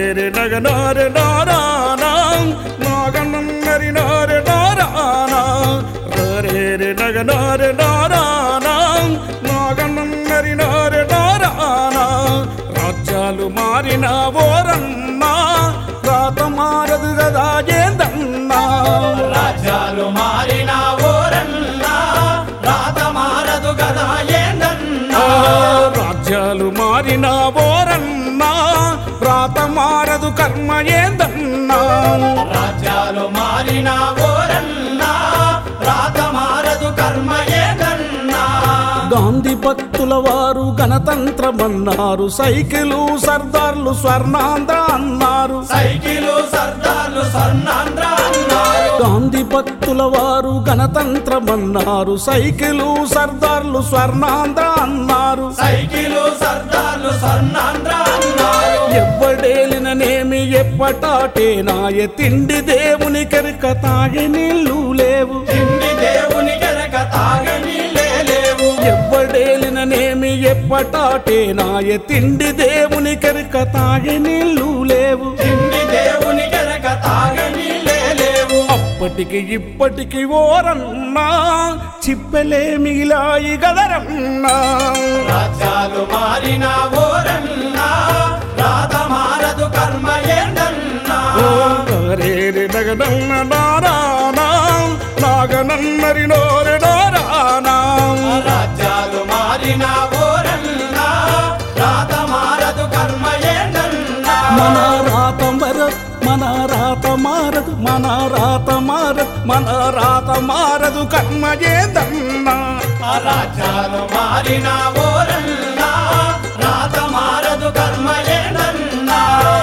రే నగనారే నారానా నాగన్నరి నారే నారానా రే రే నగనారే నారానా నాగన్నరి నారే నారానా రాజ్యాలు మారిన ఓరన్నా రాత మారదు గదా ఏందన్నా రాజ్యాలు మారిన ఓరన్నా రాత మారదు గదా ఏందన్నా రాజ్యాలు మారిన ఓరన్నా రాత మారదు కర్మ ఏందన్నా రాజ్యాలు మారిన ఓరన్నా రాత మారదు కర్మ ఏదన్నా గాంధీ భక్తుల వారు గణతంత్రమన్నారు సైకిలు సర్దార్లు స్వర్ణాంధ్ర అన్నారు సైకిలు సర్దార్లు స్వర్ణాంధ్ర అన్నారు గాంధీ భక్తుల వారు గణతంత్రమన్నారు సైకిలు సర్దార్లు స్వర్ణాంధ్ర అన్నారు సైకిలు సర్దార్లు స్వర్ణాంధ్ర అన్నారు ఎవ్వడేలిననేమి ఎప్పటాటేనాయ తిండి దేవుని కెరక తాగే నీళ్ళు లేవు తిండి దేవుని గనక తాగని లేవు ఎవ్వడేలిననేమి ఎప్పటాటేనాయ తిండి దేవుని కెరక తాగే నీళ్ళు లేవు తిండి దేవుని గనక తాగని లేవు అప్పటికి ఇప్పటికి ఓరన్నా చిప్పెలే మిగిలాయి గదరన్నా రాజ్యాలు మారిన ఓరన్నా రాత మారదు కర్మ ఏందన్నా రే నగనన్న నారానా నాగనన్నరి నోరె నారానా రాజ్యాలు మారిన ఓరన్నా రాత మారదు కర్మ ఏందన్నా మన రాత మరదు మన రాత మారదు మన రాత మారదు మన రాత మారదు కర్మ ఏదన్నా రాజ్యాలు మారిన ఓరన్నా రాత మారదు కర్మ ఏందన్నా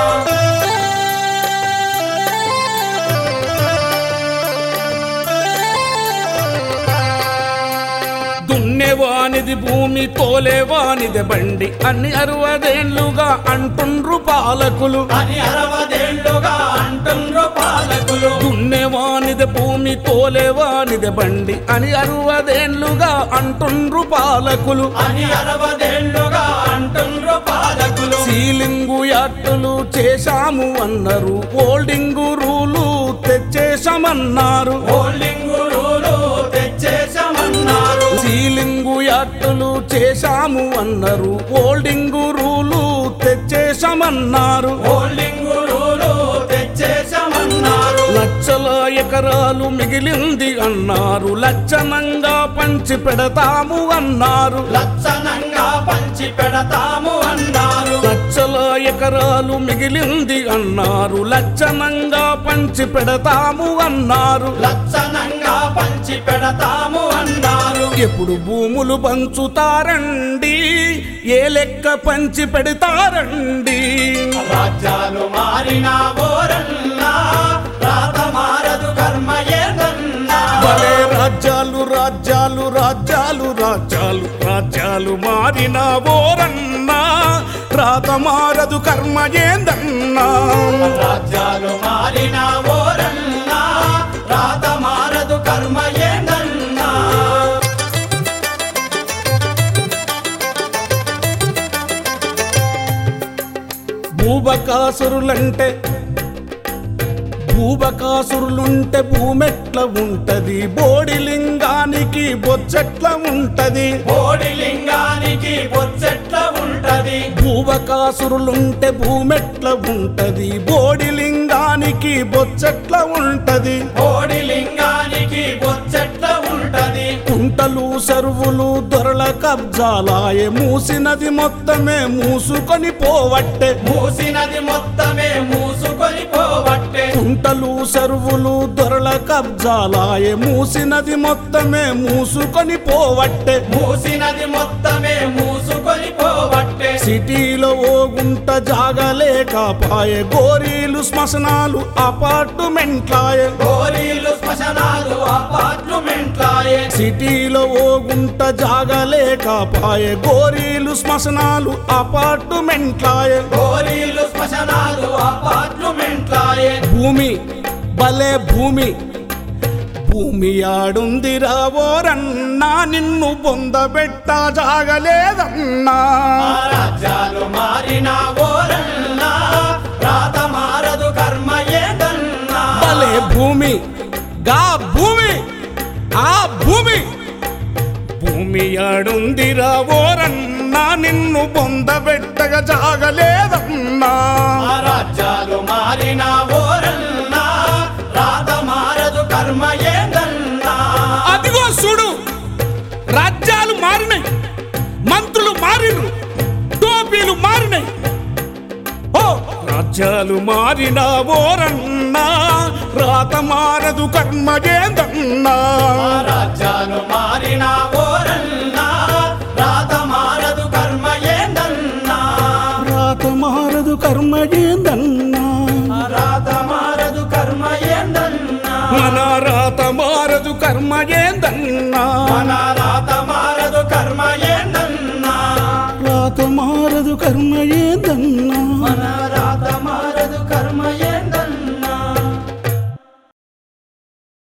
దున్నేవానిది భూమి తోలేవానిది బండి అన్ని అరవదేళ్లుగా అంటుండ్రు పాలకులు అని అరవదేళ్లుగా అంటుండ్రు పాలకులు దున్నేవానిది భూమి తోలేవానిది బండి అని అరవదేళ్లుగా అంటుండ్రు పాలకులు అని అరవదేళ్లుగా అంటుండ్రు పాలకులు సీలింగు యాక్టులు చేశాము అన్నారు ఓల్డింగు రూలు తెచ్చేశామన్నారు హోల్డింగ్ రూలు తెచ్చేసామన్నారు సీలింగు యాక్టులు చేశాము అన్నారు ఓల్డింగు రూలు తెచ్చేశామన్నారు హోల్డింగ్ రూలు తెచ్చేసామన్నారు లక్షల ఎకరాలు మిగిలింది అన్నారు లక్షణంగా పంచి పెడతాము అన్నారు లక్షణంగా పంచి పెడతాము అన్నారు లక్షల ఎకరాలు మిగిలింది అన్నారు లక్షణంగా పంచి పెడతాము అన్నారు లక్షణంగా పంచి పెడతాము అన్నారు ఎప్పుడు భూములు పంచుతారండి ఏ లెక్క పంచి పెడతారండి రాజ్యాలు మారిన ఓరన్నా రాత మారదు కర్మ ఏదన్నా భలే రాజ్యాలు రాజ్యాలు రాజ్యాలు రాజ్యాలు రాజ్యాలు మారిన ఓరన్నా రాత మారదు కర్మ ఏందన్నా రాజ్యాలు మారిన ఓరన్నా రాత మారదు కర్మ ఏదన్నా భూబకాసురులంటే భూబకాసురులుంటే భూమెట్ల ఉంటది బోడిలింగానికి బొచ్చెట్ల ఉంటది బోడి లింగానికి బొచ్చెట్ల ఉంటది భూబకాసురులుంటే భూమెట్ల ఉంటది బోడిలింగానికి బొచ్చెట్ల ఉంటది బోడి లింగానికి బొచ్చెట్ల ఉంటది కుంటలు సరువులు దొరల కబ్జాలాయే మూసినది మొత్తమే మూసుకొని పోవట్టే మూసినది మొత్తమే మూసుకొని పోవట్టే కుంటలు సరువులు దొరల కబ్జాలాయే మూసినది మొత్తమే మూసుకొని పోవట్టే మూసినది మొత్తమే మూసుకొని పోవట్టే సిటీలో ఓ గుంట జాగలేకపాయే గోరీలు శ్మశనాలు అపార్ట్మెంట్లాయే గోరీలు శ్మశానాలు అపార్ట్మెంట్లాయే సిటీలో ఓ గుంట జాగలేకపాయే గోరీలు శ్మశనాలు అపార్ట్మెంట్లాయే గోరీలు శ్మశానాలు అపార్ట్మెంట్లాయే భూమి భలే భూమి భూమి ఆడుందిరా ఓరన్నా నిన్ను పొందబెట్ట జాగలేదన్నా ఆ రాజ్యాలు మారిన ఓరన్నా రాత భూమి గా భూమి ఆ భూమి భూమి ఆడుందిరా ఓరన్నా నిన్ను పొందబెట్టగా జాగలేదన్నా ఆ రాజ్యాలు మారిన ఓరన్నా రాత మారదు కర్మ ఏందన్నా అదిగో చూడు రాజ్యాలు మారినాయి మంత్రులు మారిరు టోపీలు మారినాయి ఓ రాజ్యాలు మారిన ఓరన్నా రాత మారదు కర్మ ఏందన్నా ఆ రాజ్యాలు మారిన ఓరన్నా రాత మారదు కర్మ ఏందన్నా రాత మారదు కర్మ ఏందన్నా ఆ రాత మారదు కర్మ ఏందన్నా మన రాత మారదు కర్మ ఏందన్నా మన రాత మారదు కర్మ ఏందన్నా రాత మారదు కర్మ